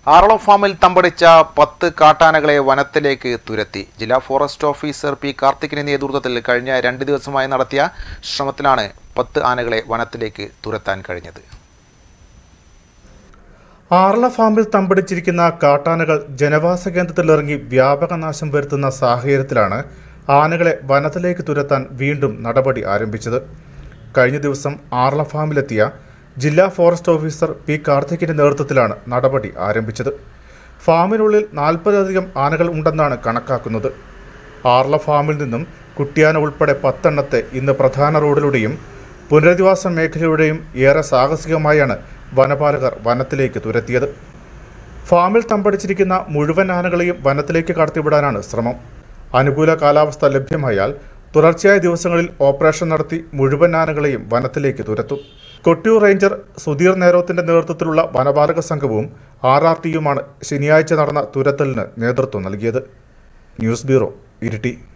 ആറളം ഫാമിൽ തമ്പടിച്ച പത്ത് കാട്ടാനകളെ വനത്തിലേക്ക് തുരത്തി ജില്ലാ ഫോറസ്റ്റ് ഓഫീസർ പി കാർത്തിക്കിന്റെ നേതൃത്വത്തിൽ കഴിഞ്ഞ രണ്ട് ദിവസമായി നടത്തിയ ശ്രമത്തിലാണ് പത്ത് ആനകളെ വനത്തിലേക്ക് തുരത്താൻ കഴിഞ്ഞത് ആർള ഫാമിൽ തമ്പടിച്ചിരിക്കുന്ന കാട്ടാനകൾ ജനവാസ കേന്ദ്രത്തിലിറങ്ങി വ്യാപക നാശം വരുത്തുന്ന സാഹചര്യത്തിലാണ് ആനകളെ വനത്തിലേക്ക് തുരത്താൻ വീണ്ടും നടപടി ആരംഭിച്ചത് കഴിഞ്ഞ ദിവസം ആർള ഫാമിലെത്തിയ ജില്ലാ ഫോറസ്റ്റ് ഓഫീസർ പി കാർത്തിക്കിന്റെ നേതൃത്വത്തിലാണ് നടപടി ആരംഭിച്ചത് ഫാമിനുള്ളിൽ നാൽപ്പതിലധികം ആനകൾ ഉണ്ടെന്നാണ് കണക്കാക്കുന്നത് ആർള ഫാമിൽ നിന്നും കുട്ടിയാന ഉൾപ്പെടെ പത്തെണ്ണത്തെ ഇന്ന് പ്രധാന റോഡിലൂടെയും പുനരധിവാസ മേഖലയുടെയും ഏറെ സാഹസികമായാണ് വനപാലകർ വനത്തിലേക്ക് തുരത്തിയത് ഫാമിൽ തമ്പടിച്ചിരിക്കുന്ന മുഴുവൻ ആനകളെയും വനത്തിലേക്ക് കടത്തിവിടാനാണ് ശ്രമം അനുകൂല കാലാവസ്ഥ ലഭ്യമായാൽ തുടർച്ചയായ ദിവസങ്ങളിൽ ഓപ്പറേഷൻ നടത്തി മുഴുവൻ ആനകളെയും വനത്തിലേക്ക് തുരത്തും കൊട്ടിയൂർ റേഞ്ചർ സുധീർ നേരോത്തിന്റെ നേതൃത്വത്തിലുള്ള വനപാലക സംഘവും ആർ ആർ ടിയുമാണ് ശനിയാഴ്ച നടന്ന തുരത്തലിന് നേതൃത്വം നൽകിയത് ന്യൂസ് ബ്യൂറോ ഇരിട്ടി